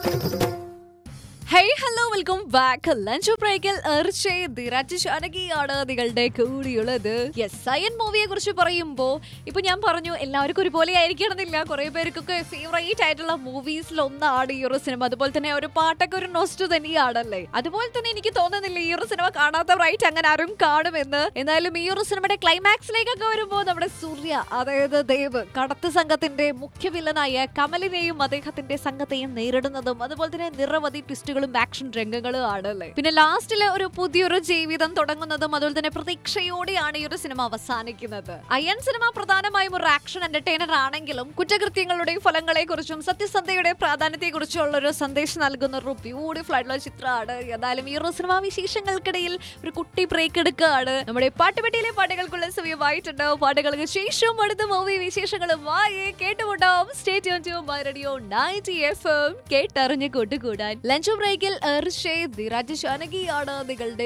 hey hello welcome back lunch ബ്രേക്കിൽ ാണ് നിങ്ങളുടെ കൂടിയുള്ളത് യെസ് സയൻ മൂവിയെ കുറിച്ച് പറയുമ്പോൾ ഇപ്പൊ ഞാൻ പറഞ്ഞു എല്ലാവർക്കും ഒരുപോലെ ആയിരിക്കണമെന്നില്ല കുറെ പേർക്കൊക്കെ ഫേവറേറ്റ് ആയിട്ടുള്ള മൂവീസിൽ ഒന്നാണ് ഈ ഒരു സിനിമ അതുപോലെ തന്നെ ഒരു പാട്ടൊക്കെ ഒരു നോസ്റ്റ് തന്നെയാണല്ലേ അതുപോലെ തന്നെ എനിക്ക് തോന്നുന്നില്ല ഈ ഒരു സിനിമ കാണാത്തവരായിട്ട് അങ്ങനെ ആരും കാണുമെന്ന് എന്നാലും ഈ ഒരു സിനിമയുടെ ക്ലൈമാക്സിലേക്കൊക്കെ വരുമ്പോൾ നമ്മുടെ സൂര്യ അതായത് ദേവ് കടത്ത് സംഘത്തിന്റെ മുഖ്യ വില്ലനായ കമലിനെയും അദ്ദേഹത്തിന്റെ സംഘത്തെയും നേരിടുന്നതും അതുപോലെ തന്നെ നിരവധി ട്വിസ്റ്റുകളും ആക്ഷൻ രംഗങ്ങളും ആണല്ലേ പിന്നെ ലാസ്റ്റില് ഒരു പുതിയൊരു ജീവിതം തുടങ്ങുന്നതും അതുപോലെ തന്നെ പ്രതീക്ഷയോടെയാണ് ഈ ഒരു സിനിമ അവസാനിക്കുന്നത് അയൺ സിനിമ പ്രധാനമായും ഒരു ആക്ഷൻ എന്റർടൈനർ ആണെങ്കിലും കുറ്റകൃത്യങ്ങളുടെയും ഫലങ്ങളെ കുറിച്ചും സത്യസന്ധയുടെ പ്രാധാന്യത്തെ കുറിച്ചുള്ള ഒരു സന്ദേശം നൽകുന്ന ഒരു ബ്യൂട്ടിഫുൾ ആയിട്ടുള്ള ചിത്രമാണ് ഏതായാലും ഈ ഒരു സിനിമ വിശേഷങ്ങൾക്കിടയിൽ ഒരു കുട്ടി ബ്രേക്ക് എടുക്കുകയാണ് നമ്മുടെ പാട്ടുപെട്ടിയിലെ പാട്ടുകൾക്കുള്ള സമയമായിട്ടുണ്ട് പാട്ടുകൾക്ക് ശേഷം അടുത്ത മൂവി വിശേഷങ്ങളുമായി കേട്ടുമുണ്ടാവും stay tune to my radio 90 F M കേട്ടറിഞ്ഞ് കൂട്ടുകൂടാൻ ലഞ്ച് ബ്രേക്കിൽ എർഷേ ധീരാജ് ഷാനകിയാണ് നിങ്ങളുടെ